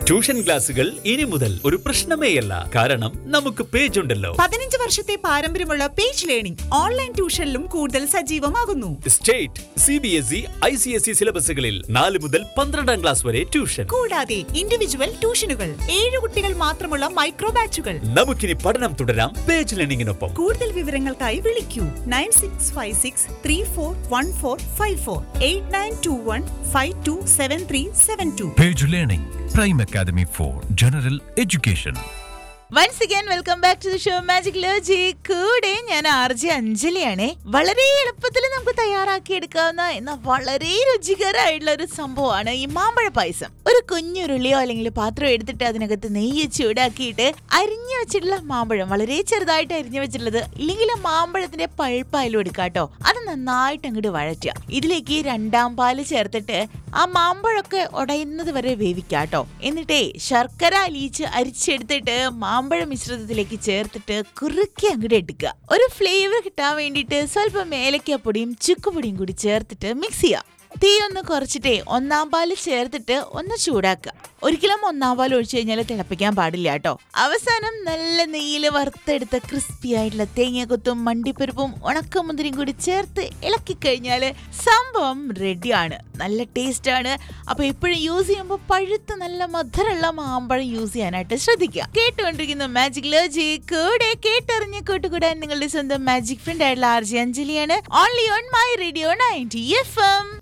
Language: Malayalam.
ട്യൂഷൻ ക്ലാസുകൾ ഇനി മുതൽ ഒരു പ്രശ്നമേയല്ല കാരണം നമുക്ക് പേജ് ഉണ്ടല്ലോ പതിനഞ്ച് വർഷത്തെ പാരമ്പര്യമുള്ള പേജ് ലേണിംഗ് ഓൺലൈൻ ട്യൂഷനിലും കൂടുതൽ സജീവമാകുന്നു state C B S E I C S E സിലബസുകളിൽ നാല് മുതൽ പന്ത്രണ്ടാം ക്ലാസ് വരെ ട്യൂഷൻ കൂടാതെ ഇൻഡിവിജ്വൽ ട്യൂഷനുകൾ ഏഴ് കുട്ടികൾ മാത്രമുള്ള മൈക്രോ ബാച്ചുകൾ നമുക്കിനി പഠനം തുടരാം പേജ് ലേണിംഗിനൊപ്പം കൂടുതൽ വിവരങ്ങൾക്കായി വിളിക്കൂ nine six five six three four one four five four eight nine two one five two seven three seven two Page Learning, Prime Academy for General Education. Once again welcome back to the show magic ലോജി കൂടെ ഞാൻ ആർ ജെ അഞ്ജലിയാണ് വളരെ എളുപ്പത്തിൽ നമുക്ക് തയ്യാറാക്കി എടുക്കാവുന്ന എന്നാൽ വളരെ രുചികരമായിട്ടുള്ള ഒരു സംഭവമാണ് ഈ മാമ്പഴ പായസം ഒരു കുഞ്ഞുരുളിയോ അല്ലെങ്കിൽ പാത്രം എടുത്തിട്ട് അതിനകത്ത് നെയ്യ് ചൂടാക്കിയിട്ട് അരിഞ്ഞു വെച്ചിട്ടുള്ള മാമ്പഴം വളരെ ചെറുതായിട്ട് അരിഞ്ഞു വെച്ചിട്ടുള്ളത് ഇല്ലെങ്കിൽ ആ മാമ്പഴത്തിന്റെ പഴുപ്പായാലും എടുക്കാട്ടോ അത് നന്നായിട്ട് അങ്ങോട്ട് വഴറ്റുക ഇതിലേക്ക് രണ്ടാം പാല് ചേർത്തിട്ട് ആ മാമ്പഴമൊക്കെ ഉടയുന്നത് വരെ വേവിക്കാട്ടോ എന്നിട്ടേ ശർക്കര അലിയിച്ച് അരിച്ചെടുത്തിട്ട് മാമ്പഴ മിശ്രിതത്തിലേക്ക് ചേർത്തിട്ട് കുറുക്കി അങ്ങോട്ട് എടുക്കുക ഒരു ഫ്ലേവർ കിട്ടാൻ വേണ്ടിയിട്ട് സ്വല്പം ഏലക്കപ്പൊടിയും ചുക്കുപൊടിയും കൂടി ചേർത്തിട്ട് മിക്സ് ചെയ്യുക തീ ഒന്ന് കുറച്ചിട്ടേ ഒന്നാം പാല് ചേർത്തിട്ട് ഒന്ന് ചൂടാക്കുക ഒരിക്കലും ഒന്നാം പാൽ ഒഴിച്ചു കഴിഞ്ഞാൽ തിളപ്പിക്കാൻ പാടില്ല കേട്ടോ അവസാനം നല്ല നെയ്യിൽ വറുത്തെടുത്ത ക്രിസ്പി ആയിട്ടുള്ള തേങ്ങാക്കൊത്തും മണ്ടിപ്പരിപ്പും ഉണക്കമുന്തിരിയും കൂടി ചേർത്ത് ഇളക്കി കഴിഞ്ഞാൽ സംഭവം റെഡിയാണ് നല്ല ടേസ്റ്റ് ആണ് അപ്പൊ എപ്പോഴും യൂസ് ചെയ്യുമ്പോൾ പഴുത്ത് നല്ല മധുരമുള്ള മാമ്പഴം യൂസ് ചെയ്യാനായിട്ട് ശ്രദ്ധിക്കുക കേട്ടുകൊണ്ടിരിക്കുന്ന മാജിക് ലോജി കൂടെ കേട്ടറിഞ്ഞ് കൂട്ടുകൂടാൻ നിങ്ങളുടെ സ്വന്തം മാജിക് ഫ്രണ്ട് ആയിട്ടുള്ള ആർ ജി അഞ്ജലിയാണ് only on my radio ninety F M